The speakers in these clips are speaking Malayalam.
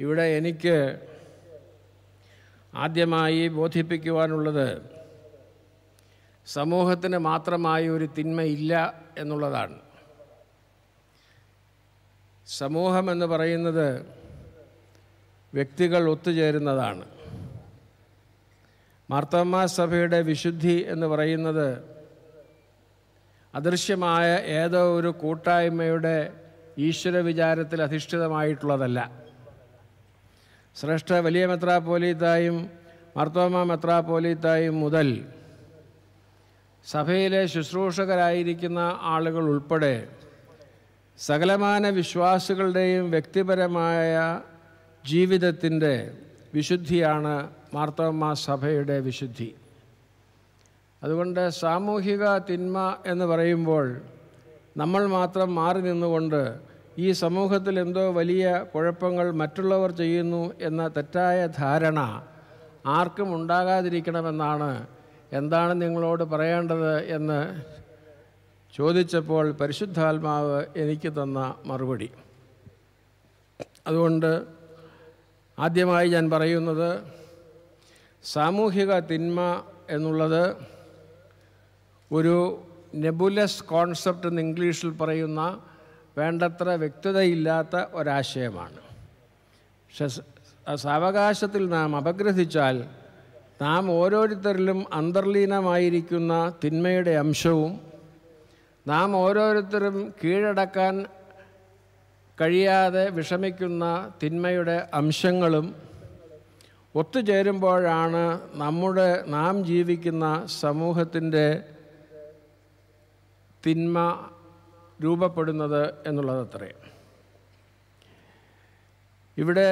ഇവിടെ എനിക്ക് ആദ്യമായി ബോധിപ്പിക്കുവാനുള്ളത് സമൂഹത്തിന് മാത്രമായി ഒരു തിന്മയില്ല എന്നുള്ളതാണ് സമൂഹം എന്ന് പറയുന്നത് വ്യക്തികൾ ഒത്തുചേരുന്നതാണ് മാർത്തോമാ സഭയുടെ വിശുദ്ധി എന്ന് പറയുന്നത് അദൃശ്യമായ ഏതോ ഒരു കൂട്ടായ്മയുടെ ഈശ്വര വിചാരത്തിൽ അധിഷ്ഠിതമായിട്ടുള്ളതല്ല ശ്രേഷ്ഠ വലിയ മെത്രാപ്പോലീത്തായും മാർത്തോമ മെത്രാപ്പോലീത്തായും മുതൽ സഭയിലെ ശുശ്രൂഷകരായിരിക്കുന്ന ആളുകൾ ഉൾപ്പെടെ സകലമാന വിശ്വാസികളുടെയും വ്യക്തിപരമായ ജീവിതത്തിൻ്റെ വിശുദ്ധിയാണ് മാർത്തോമ സഭയുടെ വിശുദ്ധി അതുകൊണ്ട് സാമൂഹിക തിന്മ എന്ന് പറയുമ്പോൾ നമ്മൾ മാത്രം മാറി നിന്നുകൊണ്ട് ഈ സമൂഹത്തിൽ എന്തോ വലിയ കുഴപ്പങ്ങൾ മറ്റുള്ളവർ ചെയ്യുന്നു എന്ന തെറ്റായ ധാരണ ആർക്കും ഉണ്ടാകാതിരിക്കണമെന്നാണ് എന്താണ് നിങ്ങളോട് പറയേണ്ടത് എന്ന് ചോദിച്ചപ്പോൾ പരിശുദ്ധാത്മാവ് എനിക്ക് തന്ന മറുപടി അതുകൊണ്ട് ആദ്യമായി ഞാൻ പറയുന്നത് സാമൂഹിക തിന്മ എന്നുള്ളത് ഒരു നെബുലസ് കോൺസെപ്റ്റ് എന്ന് ഇംഗ്ലീഷിൽ പറയുന്ന വേണ്ടത്ര വ്യക്തതയില്ലാത്ത ഒരാശയമാണ് പക്ഷെ സ- സാവകാശത്തിൽ നാം അപഗ്രഥിച്ചാൽ നാം ഓരോരുത്തരിലും അന്തർലീനമായിരിക്കുന്ന തിന്മയുടെ അംശവും നാം ഓരോരുത്തരും കീഴടക്കാൻ കഴിയാതെ വിഷമിക്കുന്ന തിന്മയുടെ അംശങ്ങളും ഒത്തുചേരുമ്പോഴാണ് നമ്മുടെ നാം ജീവിക്കുന്ന സമൂഹത്തിൻ്റെ തിന്മ രൂപപ്പെടുന്നത് എന്നുള്ളതത്രേ ഇവിടെ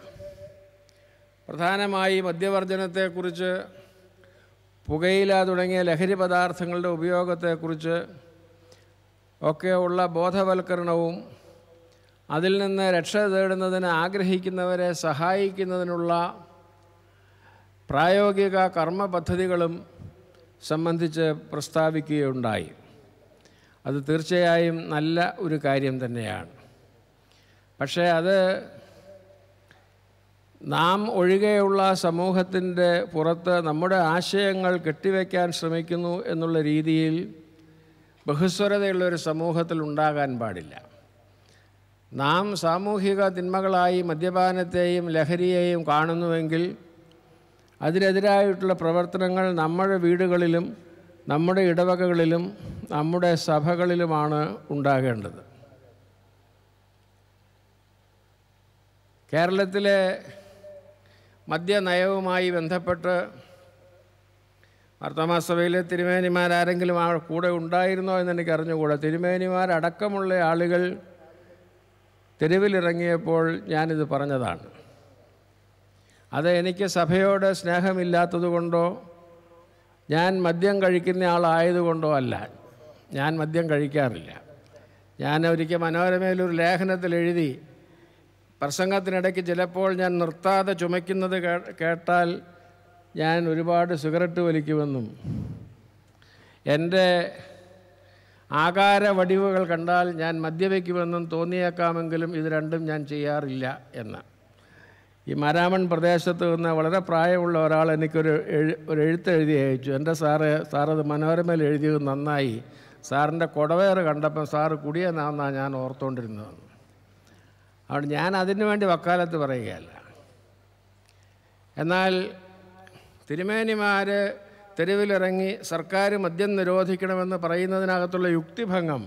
പ്രധാനമായി മദ്യവർജനത്തെക്കുറിച്ച് പുകയില തുടങ്ങിയ ലഹരി പദാർത്ഥങ്ങളുടെ ഉപയോഗത്തെക്കുറിച്ച് ഒക്കെ ഉള്ള ബോധവൽക്കരണവും അതിൽ നിന്ന് രക്ഷ തേടുന്നതിന് ആഗ്രഹിക്കുന്നവരെ സഹായിക്കുന്നതിനുള്ള പ്രായോഗിക കർമ്മ പദ്ധതികളും സംബന്ധിച്ച് പ്രസ്താവിക്കുകയുണ്ടായി അത് തീർച്ചയായും നല്ല ഒരു കാര്യം തന്നെയാണ് പക്ഷേ അത് നാം ഒഴികെയുള്ള സമൂഹത്തിൻ്റെ പുറത്ത് നമ്മുടെ ആശയങ്ങൾ കെട്ടിവെക്കാൻ ശ്രമിക്കുന്നു എന്നുള്ള രീതിയിൽ ബഹുസ്വരതയുള്ള ഒരു സമൂഹത്തിൽ ഉണ്ടാകാൻ പാടില്ല നാം സാമൂഹിക തിന്മകളായി മദ്യപാനത്തെയും ലഹരിയെയും കാണുന്നുവെങ്കിൽ അതിനെതിരായിട്ടുള്ള പ്രവർത്തനങ്ങൾ നമ്മുടെ വീടുകളിലും നമ്മുടെ ഇടവകകളിലും നമ്മുടെ സഭകളിലുമാണ് ഉണ്ടാകേണ്ടത് കേരളത്തിലെ മദ്യനയവുമായി ബന്ധപ്പെട്ട് മാർത്തോമാസഭയിലെ തിരുമേനിമാരാരെങ്കിലും ആ കൂടെ ഉണ്ടായിരുന്നോ എന്ന് എനിക്ക് അറിഞ്ഞുകൂടാ തിരുമേനിമാരടക്കമുള്ള ആളുകൾ തെരുവിലിറങ്ങിയപ്പോൾ ഞാനിത് പറഞ്ഞതാണ് അത് എനിക്ക് സഭയോട് സ്നേഹമില്ലാത്തതുകൊണ്ടോ ഞാൻ മദ്യം കഴിക്കുന്ന ആളായതുകൊണ്ടോ അല്ല ഞാൻ മദ്യം കഴിക്കാറില്ല ഞാൻ ഒരിക്കൽ മനോരമയിലൊരു ലേഖനത്തിൽ എഴുതി പ്രസംഗത്തിനിടയ്ക്ക് ചിലപ്പോൾ ഞാൻ നിർത്താതെ ചുമയ്ക്കുന്നത് കേ- കേട്ടാൽ ഞാൻ ഒരുപാട് സിഗരറ്റ് വലിക്കുമെന്നും എൻ്റെ ആകാര വടിവുകൾ കണ്ടാൽ ഞാൻ മദ്യവയ്ക്കുമെന്നും തോന്നിയേക്കാമെങ്കിലും ഇത് രണ്ടും ഞാൻ ചെയ്യാറില്ല എന്ന് ഈ മരാമൺ പ്രദേശത്ത് നിന്ന് വളരെ പ്രായമുള്ള ഒരാൾ എനിക്കൊരു എഴു ഒരു എഴുത്ത് എഴുതി അയച്ചു എൻ്റെ സാറ് സാറത് മനോരമയിൽ എഴുതിയത് നന്നായി സാറിൻ്റെ കുടവേറ് കണ്ടപ്പം സാറ് കുടിയെന്നാന്നാണ് ഞാൻ ഓർത്തുകൊണ്ടിരുന്നത് അതുകൊണ്ട് ഞാൻ അതിനു വേണ്ടി വക്കാലത്ത് പറയുകയല്ല എന്നാൽ തിരുമേനിമാർ തെരുവിലിറങ്ങി സർക്കാർ മദ്യം നിരോധിക്കണമെന്ന് പറയുന്നതിനകത്തുള്ള യുക്തിഭംഗം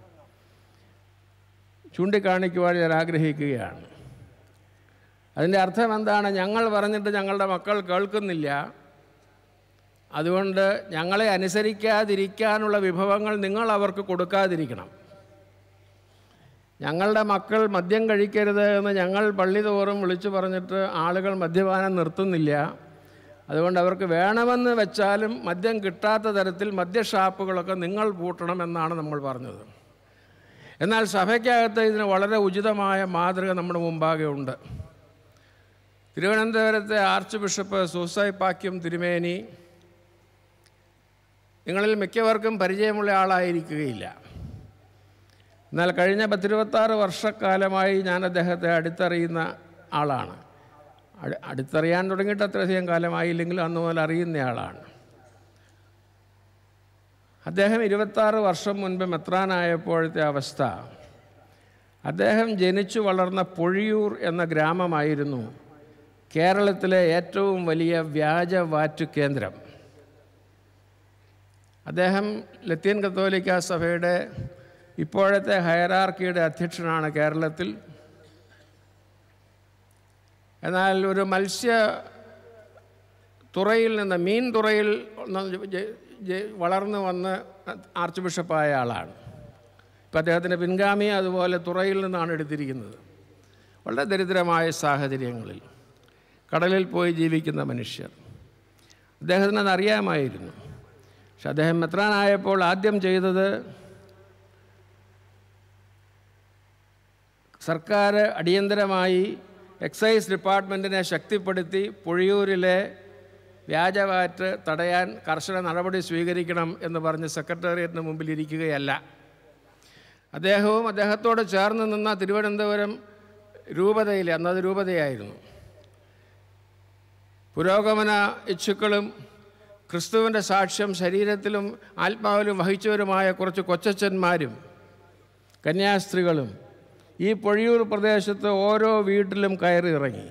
ചൂണ്ടിക്കാണിക്കുവാൻ ഞാൻ ആഗ്രഹിക്കുകയാണ് അതിൻ്റെ അർത്ഥം എന്താണ് ഞങ്ങൾ പറഞ്ഞിട്ട് ഞങ്ങളുടെ മക്കൾ കേൾക്കുന്നില്ല അതുകൊണ്ട് ഞങ്ങളെ അനുസരിക്കാതിരിക്കാനുള്ള വിഭവങ്ങൾ നിങ്ങൾ അവർക്ക് കൊടുക്കാതിരിക്കണം ഞങ്ങളുടെ മക്കൾ മദ്യം കഴിക്കരുത് എന്ന് ഞങ്ങൾ പള്ളി തോറും വിളിച്ചു പറഞ്ഞിട്ട് ആളുകൾ മദ്യപാനം നിർത്തുന്നില്ല അതുകൊണ്ട് അവർക്ക് വേണമെന്ന് വെച്ചാലും മദ്യം കിട്ടാത്ത തരത്തിൽ മദ്യഷാപ്പുകളൊക്കെ നിങ്ങൾ പൂട്ടണമെന്നാണ് നമ്മൾ പറഞ്ഞത് എന്നാൽ സഭയ്ക്കകത്ത് ഇതിന് വളരെ ഉചിതമായ മാതൃക നമ്മുടെ മുമ്പാകെ ഉണ്ട് തിരുവനന്തപുരത്തെ ആർച്ച് ബിഷപ്പ് സൂസൈ പാക്യം തിരുമേനി നിങ്ങളിൽ മിക്കവർക്കും പരിചയമുള്ള ആളായിരിക്കുകയില്ല എന്നാൽ കഴിഞ്ഞ പത്തിരുപത്താറ് വർഷക്കാലമായി ഞാൻ അദ്ദേഹത്തെ അടുത്തറിയുന്ന ആളാണ് അട് അടുത്തറിയാൻ തുടങ്ങിയിട്ട് അത്രയധികം കാലമായില്ലെങ്കിലും അന്ന് മുതൽ അറിയുന്ന ആളാണ് അദ്ദേഹം ഇരുപത്താറ് വർഷം മുൻപ് മെത്രാനായപ്പോഴത്തെ അവസ്ഥ അദ്ദേഹം ജനിച്ചു വളർന്ന പൊഴിയൂർ എന്ന ഗ്രാമമായിരുന്നു കേരളത്തിലെ ഏറ്റവും വലിയ വ്യാജ വാറ്റ് കേന്ദ്രം അദ്ദേഹം ലത്തീൻ കത്തോലിക്ക സഭയുടെ ഇപ്പോഴത്തെ ഹയറാർക്കിയുടെ അധ്യക്ഷനാണ് കേരളത്തിൽ എന്നാൽ ഒരു മത്സ്യ തുറയിൽ നിന്ന് മീൻ തുറയിൽ നിന്ന് ജ- ജ- വളർന്നു വന്ന് ആർച്ച് ബിഷപ്പായ ആളാണ് ഇപ്പം അദ്ദേഹത്തിൻ്റെ പിൻഗാമി അതുപോലെ തുറയിൽ നിന്നാണ് എടുത്തിരിക്കുന്നത് വളരെ ദരിദ്രമായ സാഹചര്യങ്ങളിൽ കടലിൽ പോയി ജീവിക്കുന്ന മനുഷ്യർ അദ്ദേഹത്തിന് അത് അറിയാമായിരുന്നു പക്ഷെ അദ്ദേഹം മെത്രാനായപ്പോൾ ആദ്യം ചെയ്തത് സർക്കാർ അടിയന്തരമായി എക്സൈസ് ഡിപ്പാർട്ട്മെൻറ്റിനെ ശക്തിപ്പെടുത്തി പൊഴിയൂരിലെ വ്യാജവാറ്റ് തടയാൻ കർശന നടപടി സ്വീകരിക്കണം എന്ന് പറഞ്ഞ് സെക്രട്ടേറിയറ്റിന് മുമ്പിൽ ഇരിക്കുകയല്ല അദ്ദേഹവും അദ്ദേഹത്തോട് ചേർന്ന് നിന്ന തിരുവനന്തപുരം രൂപതയിൽ അന്നത് രൂപതയായിരുന്നു പുരോഗമന ഇച്ഛുക്കളും ക്രിസ്തുവിൻ്റെ സാക്ഷ്യം ശരീരത്തിലും ആത്മാവിലും വഹിച്ചവരുമായ കുറച്ച് കൊച്ചച്ചന്മാരും കന്യാസ്ത്രീകളും ഈ പൊഴിയൂർ പ്രദേശത്ത് ഓരോ വീട്ടിലും കയറി ഇറങ്ങി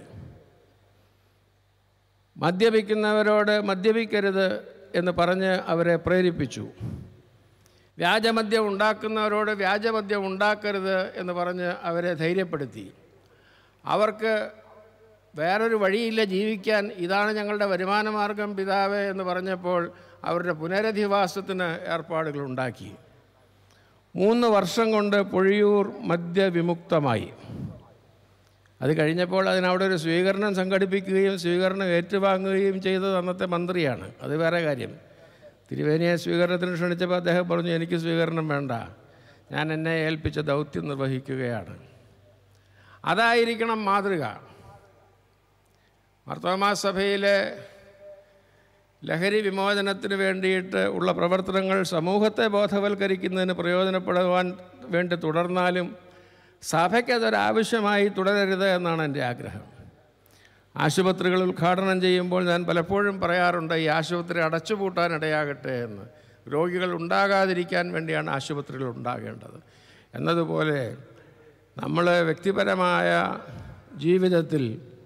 മദ്യപിക്കുന്നവരോട് മദ്യപിക്കരുത് എന്ന് പറഞ്ഞ് അവരെ പ്രേരിപ്പിച്ചു വ്യാജമദ്യം ഉണ്ടാക്കുന്നവരോട് വ്യാജമദ്യം ഉണ്ടാക്കരുത് എന്ന് പറഞ്ഞ് അവരെ ധൈര്യപ്പെടുത്തി അവർക്ക് വേറൊരു വഴിയില്ല ജീവിക്കാൻ ഇതാണ് ഞങ്ങളുടെ വരുമാന മാർഗം പിതാവേ എന്ന് പറഞ്ഞപ്പോൾ അവരുടെ പുനരധിവാസത്തിന് ഏർപ്പാടുകൾ ഉണ്ടാക്കി മൂന്ന് വർഷം കൊണ്ട് പൊഴിയൂർ മദ്യവിമുക്തമായി അത് കഴിഞ്ഞപ്പോൾ അതിനവിടെ ഒരു സ്വീകരണം സംഘടിപ്പിക്കുകയും സ്വീകരണം ഏറ്റുവാങ്ങുകയും ചെയ്തത് അന്നത്തെ മന്ത്രിയാണ് അത് വേറെ കാര്യം തിരുവേനിയെ സ്വീകരണത്തിന് ക്ഷണിച്ചപ്പോൾ അദ്ദേഹം പറഞ്ഞു എനിക്ക് സ്വീകരണം വേണ്ട ഞാൻ എന്നെ ഏൽപ്പിച്ച ദൗത്യം നിർവഹിക്കുകയാണ് അതായിരിക്കണം മാതൃക മർത്തോമാ സഭയിലെ ലഹരി വിമോചനത്തിന് വേണ്ടിയിട്ട് ഉള്ള പ്രവർത്തനങ്ങൾ സമൂഹത്തെ ബോധവൽക്കരിക്കുന്നതിന് പ്രയോജനപ്പെടുവാൻ വേണ്ടി തുടർന്നാലും സഭയ്ക്കതൊരാവശ്യമായി തുടരരുത് എന്നാണ് എൻ്റെ ആഗ്രഹം ആശുപത്രികൾ ഉദ്ഘാടനം ചെയ്യുമ്പോൾ ഞാൻ പലപ്പോഴും പറയാറുണ്ട് ഈ ആശുപത്രി അടച്ചുപൂട്ടാൻ ഇടയാകട്ടെ എന്ന് രോഗികൾ ഉണ്ടാകാതിരിക്കാൻ വേണ്ടിയാണ് ആശുപത്രികൾ ഉണ്ടാകേണ്ടത് എന്നതുപോലെ നമ്മൾ വ്യക്തിപരമായ ജീവിതത്തിൽ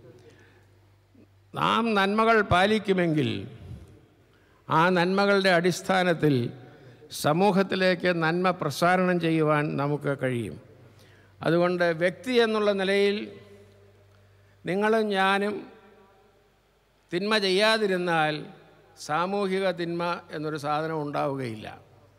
നാം നന്മകൾ പാലിക്കുമെങ്കിൽ ആ നന്മകളുടെ അടിസ്ഥാനത്തിൽ സമൂഹത്തിലേക്ക് നന്മ പ്രസാരണം ചെയ്യുവാൻ നമുക്ക് കഴിയും അതുകൊണ്ട് വ്യക്തി എന്നുള്ള നിലയിൽ നിങ്ങളും ഞാനും തിന്മ ചെയ്യാതിരുന്നാൽ സാമൂഹിക തിന്മ എന്നൊരു സാധനം ഉണ്ടാവുകയില്ല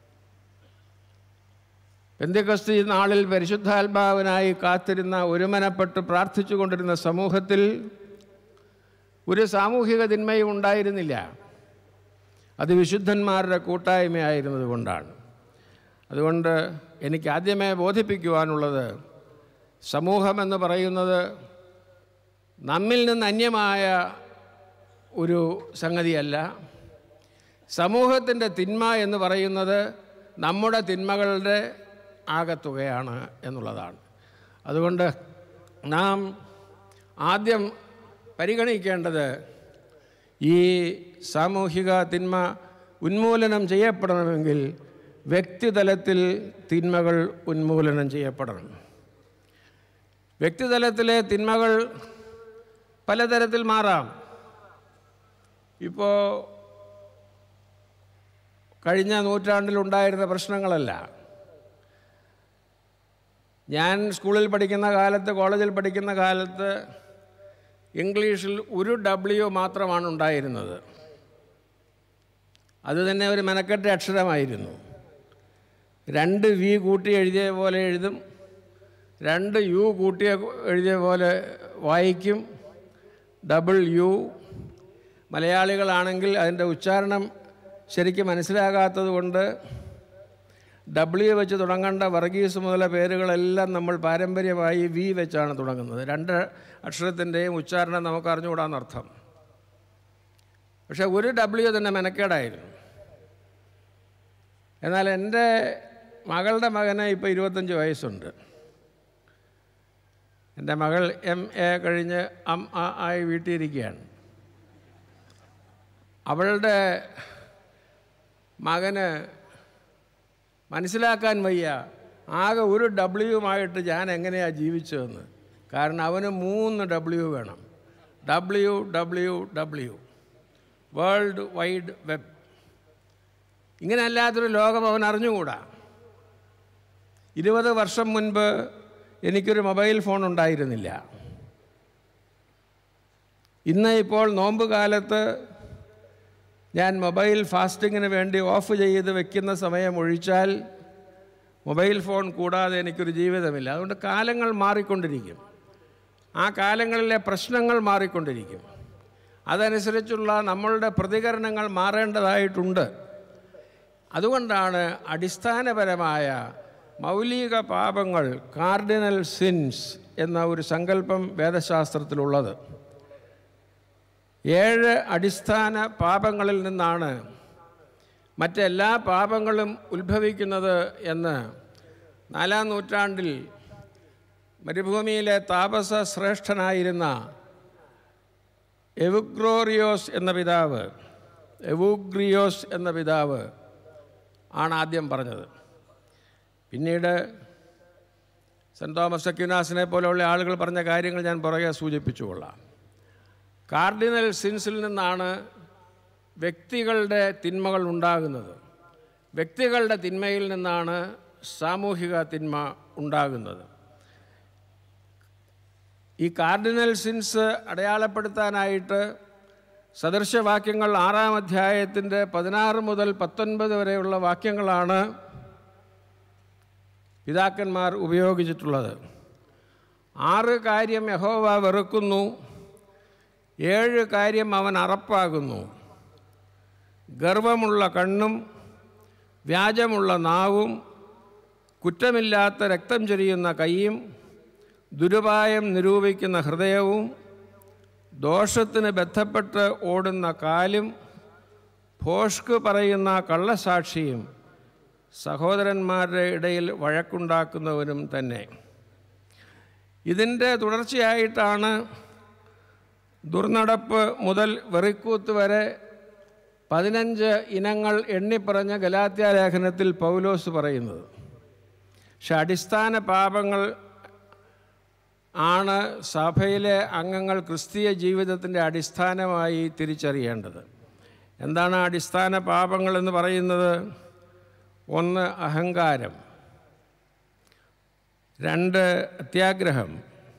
പെന്തിക്കസ്തി നാളിൽ പരിശുദ്ധാത്മാവിനായി കാത്തിരുന്ന ഒരുമനപ്പെട്ട് പ്രാർത്ഥിച്ചു കൊണ്ടിരുന്ന സമൂഹത്തിൽ ഒരു സാമൂഹിക തിന്മയും ഉണ്ടായിരുന്നില്ല അത് വിശുദ്ധന്മാരുടെ കൂട്ടായ്മയായിരുന്നത് കൊണ്ടാണ് അതുകൊണ്ട് എനിക്ക് ആദ്യമേ ബോധിപ്പിക്കുവാനുള്ളത് സമൂഹമെന്ന് പറയുന്നത് നമ്മിൽ നിന്ന് അന്യമായ ഒരു സംഗതിയല്ല സമൂഹത്തിൻ്റെ തിന്മ എന്ന് പറയുന്നത് നമ്മുടെ തിന്മകളുടെ ആകത്തുകയാണ് എന്നുള്ളതാണ് അതുകൊണ്ട് നാം ആദ്യം പരിഗണിക്കേണ്ടത് ഈ സാമൂഹിക തിന്മ ഉന്മൂലനം ചെയ്യപ്പെടണമെങ്കിൽ വ്യക്തിതലത്തിൽ തിന്മകൾ ഉന്മൂലനം ചെയ്യപ്പെടണം വ്യക്തിതലത്തിലെ തിന്മകൾ പലതരത്തിൽ മാറാം ഇപ്പോൾ കഴിഞ്ഞ നൂറ്റാണ്ടിലുണ്ടായിരുന്ന പ്രശ്നങ്ങളല്ല ഞാൻ സ്കൂളിൽ പഠിക്കുന്ന കാലത്ത് കോളേജിൽ പഠിക്കുന്ന കാലത്ത് ഇംഗ്ലീഷിൽ ഒരു ഡബ്ല്യു മാത്രമാണ് ഉണ്ടായിരുന്നത് അത് തന്നെ ഒരു മെനക്കെട്ട അക്ഷരമായിരുന്നു രണ്ട് വി കൂട്ടി എഴുതിയ പോലെ എഴുതും രണ്ട് യു കൂട്ടിയ എഴുതിയ പോലെ വായിക്കും ഡബിൾ യു മലയാളികളാണെങ്കിൽ അതിൻ്റെ ഉച്ചാരണം ശരിക്കും മനസ്സിലാകാത്തത് കൊണ്ട് ഡബ്ല്യു വെച്ച് തുടങ്ങേണ്ട വർഗീസ് മുതല പേരുകളെല്ലാം നമ്മൾ പാരമ്പര്യമായി വി വെച്ചാണ് തുടങ്ങുന്നത് രണ്ട് അക്ഷരത്തിൻ്റെയും ഉച്ചാരണം നമുക്ക് അറിഞ്ഞുകൂടാന്നർത്ഥം പക്ഷേ ഒരു ഡബ്ല്യു തന്നെ മെനക്കേടായിരുന്നു എന്നാൽ എൻ്റെ മകളുടെ മകന് ഇപ്പോൾ ഇരുപത്തഞ്ച് വയസ്സുണ്ട് എൻ്റെ മകൾ എം എ കഴിഞ്ഞ് അം ആ ആയി വീട്ടിലിരിക്കുകയാണ് അവളുടെ മകന് മനസ്സിലാക്കാൻ വയ്യ ആകെ ഒരു ഡബ്ല്യുമായിട്ട് ഞാൻ എങ്ങനെയാണ് ജീവിച്ചതെന്ന് കാരണം അവന് മൂന്ന് ഡബ്ല്യു വേണം W W W world wide web ഇങ്ങനെ അല്ലാത്തൊരു ലോകം അവൻ അറിഞ്ഞുകൂടാ ഇരുപത് വർഷം മുൻപ് എനിക്കൊരു മൊബൈൽ ഫോൺ ഉണ്ടായിരുന്നില്ല ഇന്ന് ഇപ്പോൾ നോമ്പ് കാലത്ത് ഞാൻ മൊബൈൽ ഫാസ്റ്റിങ്ങിന് വേണ്ടി ഓഫ് ചെയ്ത് വെക്കുന്ന സമയം ഒഴിച്ചാൽ മൊബൈൽ ഫോൺ കൂടാതെ എനിക്കൊരു ജീവിതമില്ല അതുകൊണ്ട് കാലങ്ങൾ മാറിക്കൊണ്ടിരിക്കും ആ കാലങ്ങളിലെ പ്രശ്നങ്ങൾ മാറിക്കൊണ്ടിരിക്കും അതനുസരിച്ചുള്ള നമ്മളുടെ പ്രതികരണങ്ങൾ മാറേണ്ടതായിട്ടുണ്ട് അതുകൊണ്ടാണ് അടിസ്ഥാനപരമായ മൗലിക പാപങ്ങൾ കാർഡിനൽ സിൻസ് എന്ന ഒരു സങ്കല്പം വേദശാസ്ത്രത്തിലുള്ളത് ഏഴ് അടിസ്ഥാന പാപങ്ങളിൽ നിന്നാണ് മറ്റെല്ലാ പാപങ്ങളും ഉത്ഭവിക്കുന്നത് എന്ന് നാലാം നൂറ്റാണ്ടിൽ മരുഭൂമിയിലെ താപസ ശ്രേഷ്ഠനായിരുന്ന എവുഗ്രോറിയോസ് എന്ന പിതാവ് എവുഗ്രിയോസ് എന്ന പിതാവ് ആണ് ആദ്യം പറഞ്ഞത് പിന്നീട് സെൻറ് തോമസ് അക്യുനാസിനെ പോലെയുള്ള ആളുകൾ പറഞ്ഞ കാര്യങ്ങൾ ഞാൻ പുറകെ സൂചിപ്പിച്ചുകൊള്ളാം കാർഡിനൽ സിൻസിൽ നിന്നാണ് വ്യക്തികളുടെ തിന്മകൾ ഉണ്ടാകുന്നത് വ്യക്തികളുടെ തിന്മയിൽ നിന്നാണ് സാമൂഹിക തിന്മ ഉണ്ടാകുന്നത് ഈ കാർഡിനൽ സിൻസ് അടയാളപ്പെടുത്താനായിട്ട് സദൃശവാക്യങ്ങൾ ആറാം അധ്യായത്തിൻ്റെ പതിനാറ് മുതൽ പത്തൊൻപത് വരെയുള്ള വാക്യങ്ങളാണ് പിതാക്കന്മാർ ഉപയോഗിച്ചിട്ടുള്ളത് ആറ് കാര്യം യഹോവ വെറുക്കുന്നു ഏഴ് കാര്യം അവൻ അറപ്പാകുന്നു ഗർവമുള്ള കണ്ണും വ്യാജമുള്ള നാവും കുറ്റമില്ലാത്ത രക്തം ചൊരിയുന്ന കൈയും ദുരുപായം നിരൂപിക്കുന്ന ഹൃദയവും ദോഷത്തിന് ബന്ധപ്പെട്ട് ഓടുന്ന കാലും ഭോഷ്ക് പറയുന്ന കള്ളസാക്ഷിയും സഹോദരന്മാരുടെ ഇടയിൽ വഴക്കുണ്ടാക്കുന്നവനും തന്നെ ഇതിൻ്റെ തുടർച്ചയായിട്ടാണ് ദുർനടപ്പ് മുതൽ വെറിക്കൂത്ത് വരെ പതിനഞ്ച് ഇനങ്ങൾ എണ്ണിപ്പറഞ്ഞ ഗലാത്യ ലേഖനത്തിൽ പൗലോസ് പറയുന്നത് പക്ഷെ അടിസ്ഥാന പാപങ്ങൾ ആണ് സഭയിലെ അംഗങ്ങൾ ക്രിസ്തീയ ജീവിതത്തിൻ്റെ അടിസ്ഥാനമായി തിരിച്ചറിയേണ്ടത് എന്താണ് അടിസ്ഥാന പാപങ്ങൾ എന്ന് പറയുന്നത് ഒന്ന് അഹങ്കാരം രണ്ട് അത്യാഗ്രഹം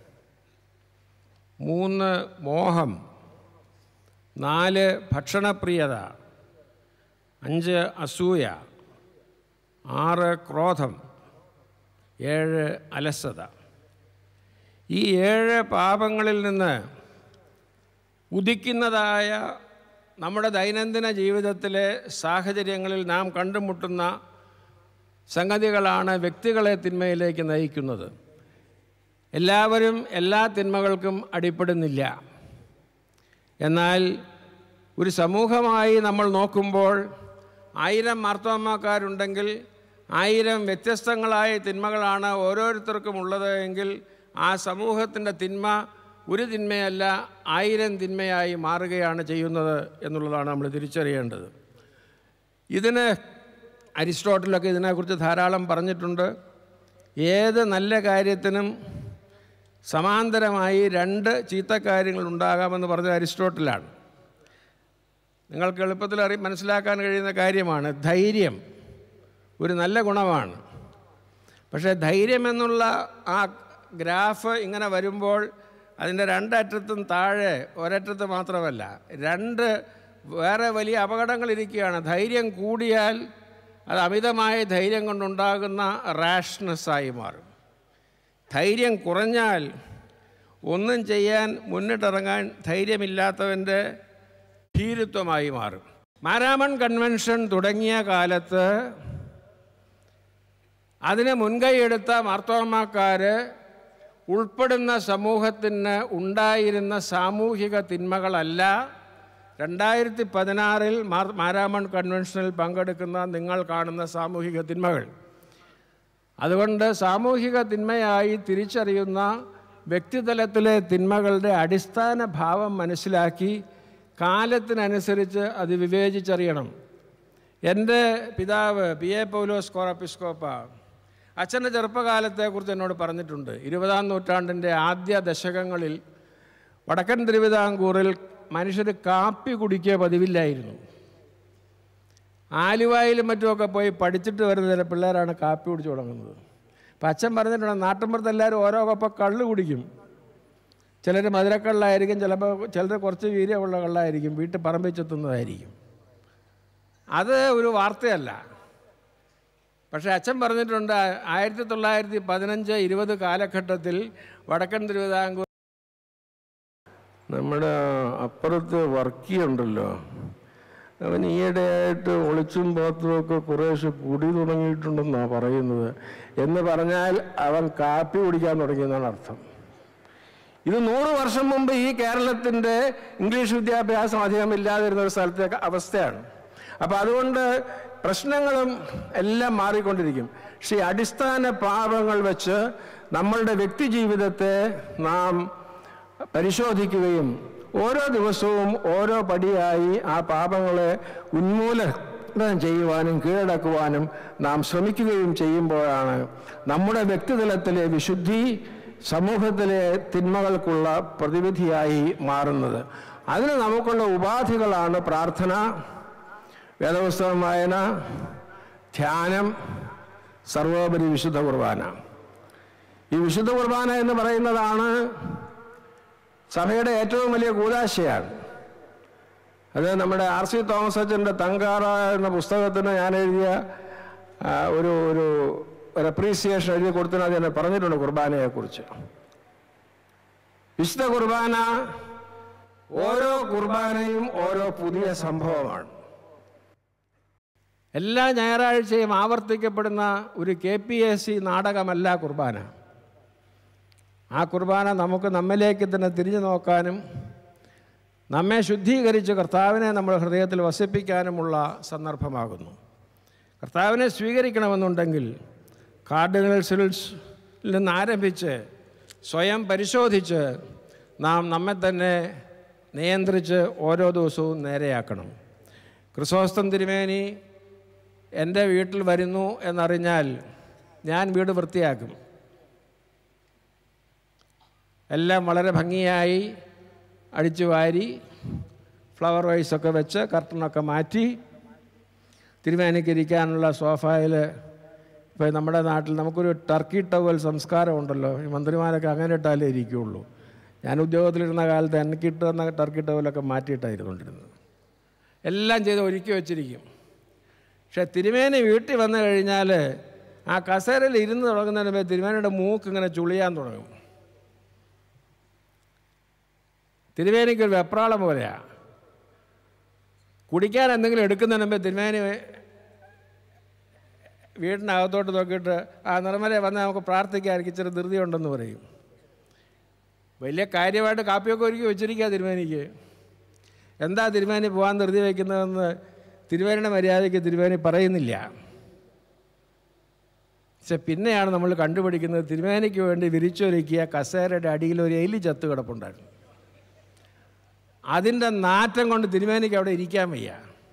മൂന്ന് മോഹം നാല് ഭക്ഷണപ്രിയത അഞ്ച് അസൂയ ആറ് ക്രോധം ഏഴ് അലസത ഈ ഏഴ് പാപങ്ങളിൽ നിന്ന് ഉദിക്കുന്നതായ നമ്മുടെ ദൈനംദിന ജീവിതത്തിലെ സാഹചര്യങ്ങളിൽ നാം കണ്ടുമുട്ടുന്ന സംഗതികളാണ് വ്യക്തികളെ തിന്മയിലേക്ക് നയിക്കുന്നത് എല്ലാവരും എല്ലാ തിന്മകൾക്കും അടിപ്പെടുന്നില്ല എന്നാൽ ഒരു സമൂഹമായി നമ്മൾ നോക്കുമ്പോൾ ആയിരം മാർത്തോമാക്കാരുണ്ടെങ്കിൽ ആയിരം വ്യത്യസ്തങ്ങളായ തിന്മകളാണ് ഓരോരുത്തർക്കും ഉള്ളത് എങ്കിൽ ആ സമൂഹത്തിൻ്റെ തിന്മ ഒരു തിന്മയല്ല ആയിരം തിന്മയായി മാറുകയാണ് ചെയ്യുന്നത് എന്നുള്ളതാണ് നമ്മൾ തിരിച്ചറിയേണ്ടത് ഇതിന് അരിസ്റ്റോട്ടിലൊക്കെ ഇതിനെക്കുറിച്ച് ധാരാളം പറഞ്ഞിട്ടുണ്ട് ഏത് നല്ല കാര്യത്തിനും സമാന്തരമായി രണ്ട് ചീത്ത കാര്യങ്ങൾ ഉണ്ടാകാമെന്ന് പറഞ്ഞ അരിസ്റ്റോട്ടിലാണ് നിങ്ങൾക്ക് എളുപ്പത്തിൽ അറി മനസ്സിലാക്കാൻ കഴിയുന്ന കാര്യമാണ് ധൈര്യം ഒരു നല്ല ഗുണമാണ് പക്ഷേ ധൈര്യം എന്നുള്ള ആ ഗ്രാഫ് ഇങ്ങനെ വരുമ്പോൾ അതിൻ്റെ രണ്ടറ്റത്തും താഴെ ഒരറ്റത്ത് മാത്രമല്ല രണ്ട് വേറെ വലിയ അപകടങ്ങൾ ഇരിക്കുകയാണ് ധൈര്യം കൂടിയാൽ അത് അമിതമായ ധൈര്യം കൊണ്ടുണ്ടാകുന്ന റാഷ്നെസ്സായി മാറും ധൈര്യം കുറഞ്ഞാൽ ഒന്നും ചെയ്യാൻ മുന്നിട്ടിറങ്ങാൻ ധൈര്യമില്ലാത്തവൻ്റെ ഭീരുത്വമായി മാറും മാരാമൺ കൺവെൻഷൻ തുടങ്ങിയ കാലത്ത് അതിന് മുൻകൈയെടുത്ത മാർത്തോമാക്കാർ ഉൾപ്പെടുന്ന സമൂഹത്തിന് ഉണ്ടായിരുന്ന സാമൂഹിക തിന്മകളല്ല രണ്ടായിരത്തി പതിനാറിൽ മാർ മാരാമൺ കൺവെൻഷനിൽ പങ്കെടുക്കുന്ന നിങ്ങൾ കാണുന്ന സാമൂഹിക തിന്മകൾ അതുകൊണ്ട് സാമൂഹിക തിന്മയായി തിരിച്ചറിയുന്ന വ്യക്തിതലത്തിലെ തിന്മകളുടെ അടിസ്ഥാന ഭാവം മനസ്സിലാക്കി കാലത്തിനനുസരിച്ച് അത് വിവേചിച്ചറിയണം എൻ്റെ പിതാവ് പി എ പൗലോസ് കോറപ്പിസ്കോപ്പ അച്ഛൻ്റെ ചെറുപ്പകാലത്തെക്കുറിച്ച് എന്നോട് പറഞ്ഞിട്ടുണ്ട് ഇരുപതാം നൂറ്റാണ്ടിൻ്റെ ആദ്യ ദശകങ്ങളിൽ വടക്കൻ തിരുവിതാംകൂറിൽ മനുഷ്യർ കാപ്പി കുടിക്കുക പതിവില്ലായിരുന്നു ആലുവായിലും മറ്റുമൊക്കെ പോയി പഠിച്ചിട്ട് വരുന്ന ചില പിള്ളേരാണ് കാപ്പി കുടിച്ചു തുടങ്ങുന്നത് അപ്പം അച്ഛൻ പറഞ്ഞിട്ടുണ്ട് നാട്ടിൻപുറത്ത് എല്ലാവരും ഓരോ കപ്പ കള്ള് കുടിക്കും ചിലർ മധുരക്കള്ളായിരിക്കും ചിലപ്പോൾ ചിലർ കുറച്ച് വീര്യമുള്ള കള്ളായിരിക്കും വീട്ടിൽ പറമ്പിൽ ചെത്തുന്നതായിരിക്കും അത് ഒരു വാർത്തയല്ല പക്ഷേ അച്ഛൻ പറഞ്ഞിട്ടുണ്ട് ആയിരത്തി തൊള്ളായിരത്തി പതിനഞ്ച് ഇരുപത് കാലഘട്ടത്തിൽ വടക്കൻ തിരുവിതാംകൂർ നമ്മുടെ അപ്പുറത്ത് വർക്കിയുണ്ടല്ലോ അവൻ ഈയിടെയായിട്ട് ഒളിച്ചും പാത്രമൊക്കെ കുറേശ്ശെ കുടി തുടങ്ങിയിട്ടുണ്ടെന്നാണ് പറയുന്നത് എന്ന് പറഞ്ഞാൽ അവൻ കാപ്പി കുടിക്കാൻ തുടങ്ങിയെന്നാണ് അർത്ഥം ഇത് നൂറ് വർഷം മുമ്പ് ഈ കേരളത്തിൻ്റെ ഇംഗ്ലീഷ് വിദ്യാഭ്യാസം അധികം ഇല്ലാതിരുന്ന ഒരു സ്ഥലത്തെ അവസ്ഥയാണ് അപ്പം അതുകൊണ്ട് പ്രശ്നങ്ങളും എല്ലാം മാറിക്കൊണ്ടിരിക്കും പക്ഷേ ഈ അടിസ്ഥാന പാപങ്ങൾ വെച്ച് നമ്മളുടെ വ്യക്തി ജീവിതത്തെ നാം പരിശോധിക്കുകയും ഓരോ ദിവസവും ഓരോ പടിയായി ആ പാപങ്ങളെ ഉന്മൂലനം ചെയ്യുവാനും കീഴടക്കുവാനും നാം ശ്രമിക്കുകയും ചെയ്യുമ്പോഴാണ് നമ്മുടെ വ്യക്തിതലത്തിലെ വിശുദ്ധി സമൂഹത്തിലെ തിന്മകൾക്കുള്ള പ്രതിവിധിയായി മാറുന്നത് അതിന് നമുക്കുള്ള ഉപാധികളാണ് പ്രാർത്ഥന വേദപുസ്തകം വായന ധ്യാനം സർവോപരി വിശുദ്ധ കുർബാന ഈ വിശുദ്ധ കുർബാന എന്ന് പറയുന്നതാണ് സഭയുടെ ഏറ്റവും വലിയ കൂതാശയാണ് അത് നമ്മുടെ ആർ സി തോമസ് അച്ഛൻ്റെ തങ്കാറ എന്ന പുസ്തകത്തിന് ഞാൻ എഴുതിയ ആ, ഒരു ഒരു ഒരു അപ്രീസിയേഷൻ എഴുതി കൊടുത്തതിന് ഞാൻ പറഞ്ഞിട്ടുണ്ട് കുർബാനയെക്കുറിച്ച് വിശുദ്ധ കുർബാന ഓരോ കുർബാനയും ഓരോ പുതിയ സംഭവമാണ് എല്ലാ ഞായറാഴ്ചയും ആവർത്തിക്കപ്പെടുന്ന ഒരു കെ പി എസ് സി നാടകമല്ല കുർബാന ആ കുർബാന നമുക്ക് നമ്മിലേക്ക് തന്നെ തിരിഞ്ഞു നോക്കാനും നമ്മെ ശുദ്ധീകരിച്ച് കർത്താവിനെ നമ്മുടെ ഹൃദയത്തിൽ വസിപ്പിക്കാനുമുള്ള സന്ദർഭമാകുന്നു കർത്താവിനെ സ്വീകരിക്കണമെന്നുണ്ടെങ്കിൽ കാർഡിനൽസിൽ നിന്ന് ആരംഭിച്ച് സ്വയം പരിശോധിച്ച് നാം നമ്മെ തന്നെ നിയന്ത്രിച്ച് ഓരോ ദിവസവും നേരെയാക്കണം ക്രിസോസ്തം തിരുമേനി എൻ്റെ വീട്ടിൽ വരുന്നു എന്നറിഞ്ഞാൽ ഞാൻ വീട് വൃത്തിയാക്കും എല്ലാം വളരെ ഭംഗിയായി അടിച്ചു വാരി ഫ്ലവർ വൈസൊക്കെ വെച്ച് കർട്ടനൊക്കെ മാറ്റി തിരുമേനിക്ക് ഇരിക്കാനുള്ള സോഫയിൽ ഇപ്പോൾ നമ്മുടെ നാട്ടിൽ നമുക്കൊരു ടർക്കി ടവൽ സംസ്കാരം ഉണ്ടല്ലോ ഈ മന്ത്രിമാരൊക്കെ അങ്ങനെ ഇട്ടാലേ ഇരിക്കുകയുള്ളൂ ഞാൻ ഉദ്യോഗത്തിലിരുന്ന കാലത്ത് എനിക്ക് ഇട്ട് തന്ന ടർക്കി ടവലൊക്കെ മാറ്റിയിട്ടായിരുന്നുകൊണ്ടിരുന്നത് എല്ലാം ചെയ്ത് ഒരുക്കി വെച്ചിരിക്കും പക്ഷേ തിരുമേനി വീട്ടിൽ വന്നു കഴിഞ്ഞാൽ ആ കസേരയിൽ ഇരുന്ന് തുടങ്ങുന്നതിന് മുമ്പേ തിരുമേനിയുടെ മൂക്ക് ഇങ്ങനെ ചുളിയാൻ തുടങ്ങും തിരുമേനിക്കൊരു വെപ്രാളം പോലെയാണ് കുടിക്കാൻ എന്തെങ്കിലും എടുക്കുന്നതിന് മുമ്പേ തിരുമേനി വീടിനകത്തോട്ട് നോക്കിയിട്ട് ആ നിർമ്മല വന്ന് നമുക്ക് പ്രാർത്ഥിക്കാതിരിക്കും ഇച്ചിരി ധൃതി ഉണ്ടെന്ന് പറയും വലിയ കാര്യമായിട്ട് കാപ്പിയൊക്കെ ഒരുക്കി വെച്ചിരിക്കുക തിരുമേനിക്ക് എന്താ തിരുമേനി പോകാൻ ധൃതി വയ്ക്കുന്നതെന്ന് തിരുമേനിയുടെ മര്യാദയ്ക്ക് തിരുമേനി പറയുന്നില്ല പക്ഷെ പിന്നെയാണ് നമ്മൾ കണ്ടുപിടിക്കുന്നത് തിരുമേനിക്ക് വേണ്ടി വിരിച്ചൊരുക്കിയ കസേരയുടെ അടിയിൽ ഒരു എലി ചത്ത് കിടപ്പുണ്ടായിരുന്നു അതിൻ്റെ നാറ്റം കൊണ്ട് തിരുമേനിക്ക് അവിടെ ഇരിക്കാൻ വയ്യ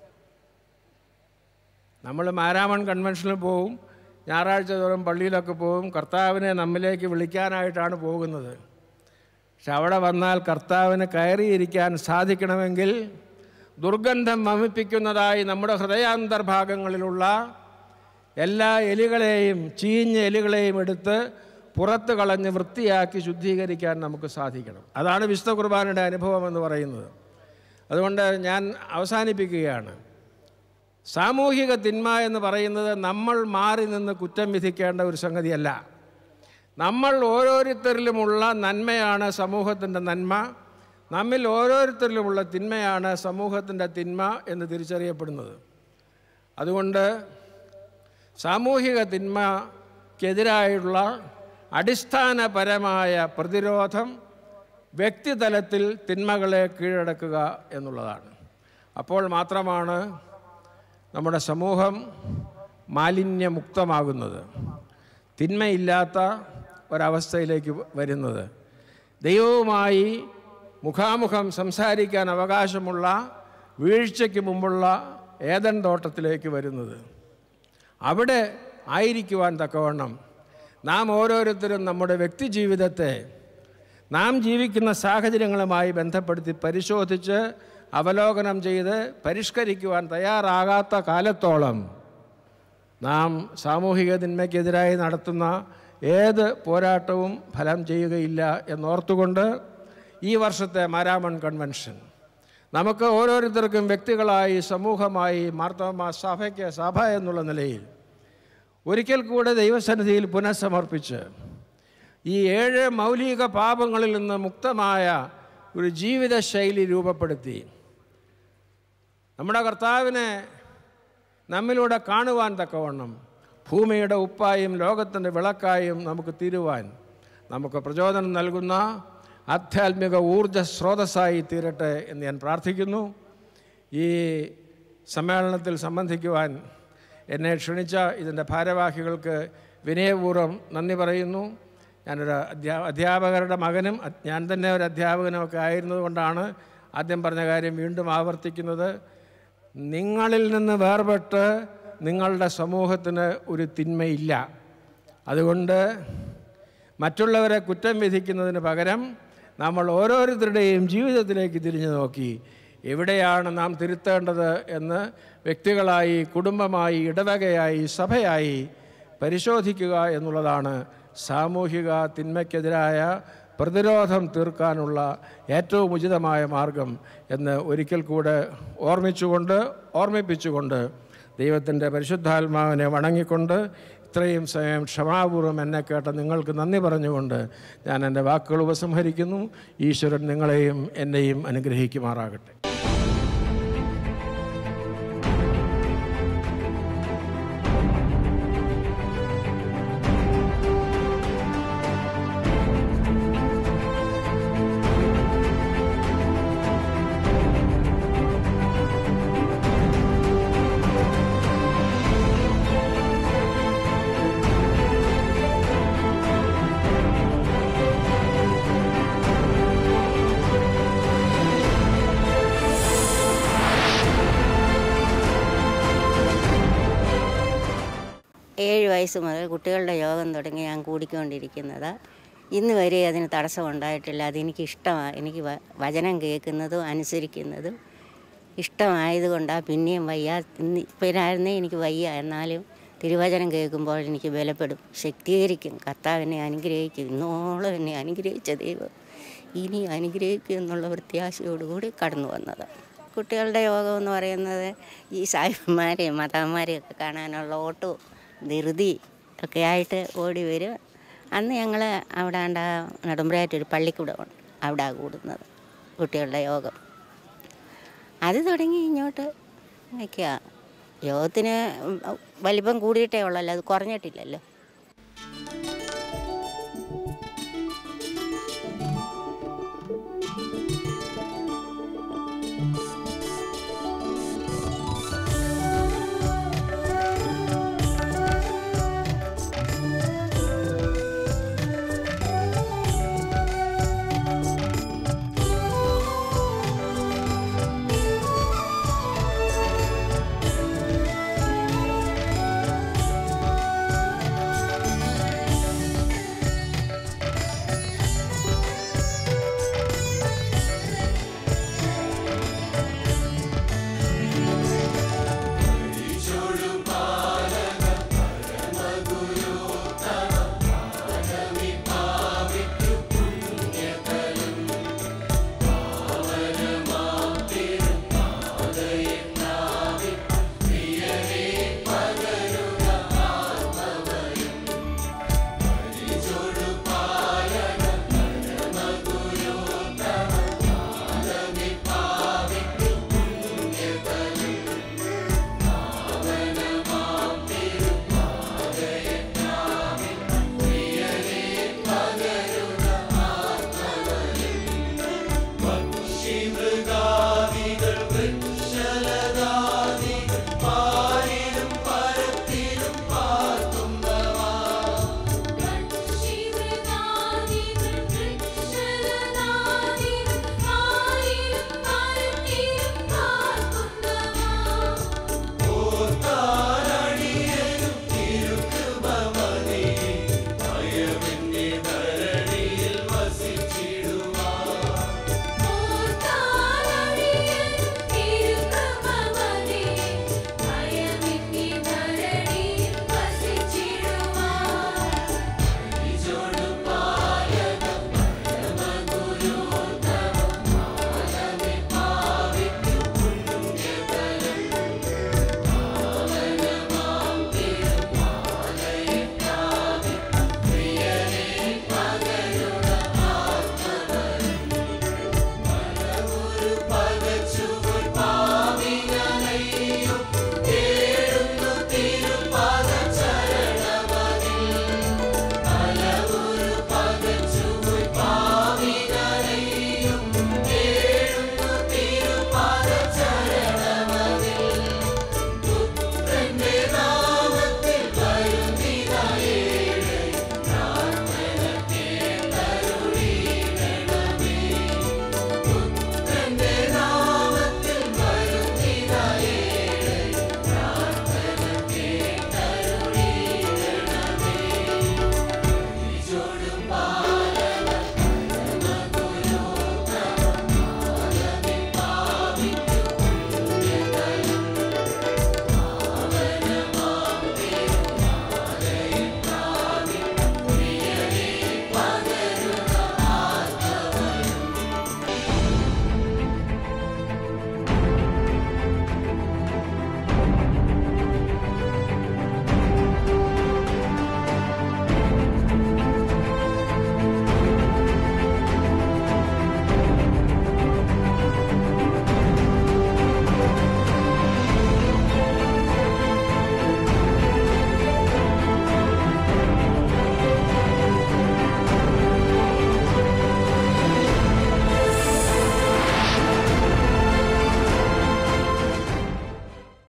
നമ്മൾ മാരാമൺ കൺവെൻഷനിൽ പോവും ഞായറാഴ്ച തോറും പള്ളിയിലൊക്കെ പോവും കർത്താവിനെ നമ്മിലേക്ക് വിളിക്കാനായിട്ടാണ് പോകുന്നത് പക്ഷെ അവിടെ വന്നാൽ കർത്താവിന് കയറിയിരിക്കാൻ സാധിക്കണമെങ്കിൽ ദുർഗന്ധം വമിപ്പിക്കുന്നതായി നമ്മുടെ ഹൃദയാന്തർഭാഗങ്ങളിലുള്ള എല്ലാ എലികളെയും ചീഞ്ഞ എലികളെയും എടുത്ത് പുറത്ത് കളഞ്ഞ് വൃത്തിയാക്കി ശുദ്ധീകരിക്കാൻ നമുക്ക് സാധിക്കണം അതാണ് വിശുദ്ധ കുർബാനയുടെ അനുഭവം എന്ന് പറയുന്നത് അതുകൊണ്ട് ഞാൻ അവസാനിപ്പിക്കുകയാണ് സാമൂഹിക തിന്മ എന്ന് പറയുന്നത് നമ്മൾ മാറി നിന്ന് കുറ്റം വിധിക്കേണ്ട ഒരു സംഗതിയല്ല നമ്മൾ ഓരോരുത്തരിലുമുള്ള നന്മയാണ് സമൂഹത്തിൻ്റെ നന്മ നമ്മിൽ ഓരോരുത്തരിലുമുള്ള തിന്മയാണ് സമൂഹത്തിൻ്റെ തിന്മ എന്ന് തിരിച്ചറിയപ്പെടുന്നത് അതുകൊണ്ട് സാമൂഹിക തിന്മക്കെതിരായുള്ള അടിസ്ഥാനപരമായ പ്രതിരോധം വ്യക്തിതലത്തിൽ തിന്മകളെ കീഴടക്കുക എന്നുള്ളതാണ് അപ്പോൾ മാത്രമാണ് നമ്മുടെ സമൂഹം മാലിന്യമുക്തമാകുന്നത് തിന്മയില്ലാത്ത ഒരവസ്ഥയിലേക്ക് വരുന്നത് ദൈവവുമായി മുഖാമുഖം സംസാരിക്കാൻ അവകാശമുള്ള വീഴ്ചയ്ക്ക് മുമ്പുള്ള ഏതൻ തോട്ടത്തിലേക്ക് വരുന്നത് അവിടെ ആയിരിക്കുവാൻ തക്കവണ്ണം നാം ഓരോരുത്തരും നമ്മുടെ വ്യക്തി ജീവിതത്തെ നാം ജീവിക്കുന്ന സാഹചര്യങ്ങളുമായി ബന്ധപ്പെടുത്തി പരിശോധിച്ച് അവലോകനം ചെയ്ത് പരിഷ്കരിക്കുവാൻ തയ്യാറാകാത്ത കാലത്തോളം നാം സാമൂഹിക തിന്മയ്ക്കെതിരായി നടത്തുന്ന ഏത് പോരാട്ടവും ഫലം ചെയ്യുകയില്ല എന്നോർത്തുകൊണ്ട് ഈ വർഷത്തെ മാരാമൺ കൺവെൻഷൻ നമുക്ക് ഓരോരുത്തർക്കും വ്യക്തികളായി സമൂഹമായി മാർത്തോമ സഭയ്ക്ക് സഭ എന്നുള്ള നിലയിൽ ഒരിക്കൽ കൂടെ ദൈവസന്നിധിയിൽ പുനഃസമർപ്പിച്ച് ഈ ഏഴ് മൗലിക പാപങ്ങളിൽ നിന്ന് മുക്തമായ ഒരു ജീവിതശൈലി രൂപപ്പെടുത്തി നമ്മുടെ കർത്താവിനെ നമ്മിലൂടെ കാണുവാൻ തക്കവണ്ണം ഭൂമിയുടെ ഉപ്പായും ലോകത്തിൻ്റെ വിളക്കായും നമുക്ക് തീരുവാൻ നമുക്ക് പ്രചോദനം നൽകുന്ന ആധ്യാത്മിക ഊർജ സ്രോതസ്സായി തീരട്ടെ എന്ന് ഞാൻ പ്രാർത്ഥിക്കുന്നു ഈ സമ്മേളനത്തിൽ സംബന്ധിക്കുവാൻ എന്നെ ക്ഷണിച്ച ഇതിൻ്റെ ഭാരവാഹികൾക്ക് വിനയപൂർവ്വം നന്ദി പറയുന്നു ഞാനൊരു അധ്യാ അധ്യാപകരുടെ മകനും അ- ഞാൻ തന്നെ ഒരു അധ്യാപകനും ഒക്കെ ആയിരുന്നതുകൊണ്ടാണ് ആദ്യം പറഞ്ഞ കാര്യം വീണ്ടും ആവർത്തിക്കുന്നത് നിങ്ങളിൽ നിന്ന് വേർപെട്ട് നിങ്ങളുടെ സമൂഹത്തിന് ഒരു തിന്മയില്ല അതുകൊണ്ട് മറ്റുള്ളവരെ കുറ്റം വിധിക്കുന്നതിന് പകരം നമ്മൾ ഓരോരുത്തരുടെയും ജീവിതത്തിലേക്ക് തിരിഞ്ഞു നോക്കി എവിടെയാണ് നാം തിരുത്തേണ്ടത് എന്ന് വ്യക്തികളായി കുടുംബമായി ഇടവകയായി സഭയായി പരിശോധിക്കുക എന്നുള്ളതാണ് സാമൂഹിക തിന്മയ്ക്കെതിരായ പ്രതിരോധം തീർക്കാനുള്ള ഏറ്റവും ഉചിതമായ മാർഗം എന്ന് ഒരിക്കൽ കൂടെ ഓർമ്മിച്ചുകൊണ്ട് ഓർമ്മിപ്പിച്ചുകൊണ്ട് ദൈവത്തിൻ്റെ പരിശുദ്ധാത്മാവിനെ വണങ്ങിക്കൊണ്ട് ഇത്രയും സമയം ക്ഷമാപൂർവ്വം എന്നെ കേട്ട നിങ്ങൾക്ക് നന്ദി പറഞ്ഞുകൊണ്ട് ഞാൻ എൻ്റെ വാക്കുകൾ ഉപസംഹരിക്കുന്നു ഈശ്വരൻ നിങ്ങളെയും എന്നെയും അനുഗ്രഹിക്കുമാറാകട്ടെ ഏഴ് വയസ്സ് മുതൽ കുട്ടികളുടെ യോഗം തുടങ്ങി ഞാൻ കൂടിക്കൊണ്ടിരിക്കുന്നത് ഇന്ന് വരെ അതിന് തടസ്സമുണ്ടായിട്ടില്ല അതെനിക്ക് ഇഷ്ടമാണ് എനിക്ക് വ- വചനം കേൾക്കുന്നതും അനുസരിക്കുന്നതും ഇഷ്ടമായതുകൊണ്ടാണ് പിന്നെയും വയ്യ ഇന്ന് ഇപ്പോഴായിരുന്നേ എനിക്ക് വയ്യ എന്നാലും തിരുവചനം കേൾക്കുമ്പോൾ എനിക്ക് ബലപ്പെടും ശക്തീകരിക്കും കർത്താവിനെ അനുഗ്രഹിക്കും ഇന്നോളം എന്നെ അനുഗ്രഹിച്ച ദൈവം ഇനി അനുഗ്രഹിക്കും എന്നുള്ള പ്രത്യാശയോടുകൂടി കടന്നു വന്നത് കുട്ടികളുടെ യോഗം എന്ന് പറയുന്നത് ഈ സാഹിബന്മാരെയും മതാന്മാരെയും ഒക്കെ കാണാനുള്ള ഓട്ടോ ധൃതി ഒക്കെ ആയിട്ട് ഓടി വരും അന്ന് ഞങ്ങൾ അവിടെ ആണ്ട നെടുമ്പ്രയായിട്ടൊരു പള്ളിക്കൂടമുണ്ട് അവിടെ കൂടുന്നത് കുട്ടികളുടെ യോഗം അത് തുടങ്ങി ഇങ്ങോട്ട് വയ്ക്കുക യോഗത്തിന് വലിപ്പം കൂടിയിട്ടേ ഉള്ളല്ലോ അത് കുറഞ്ഞിട്ടില്ലല്ലോ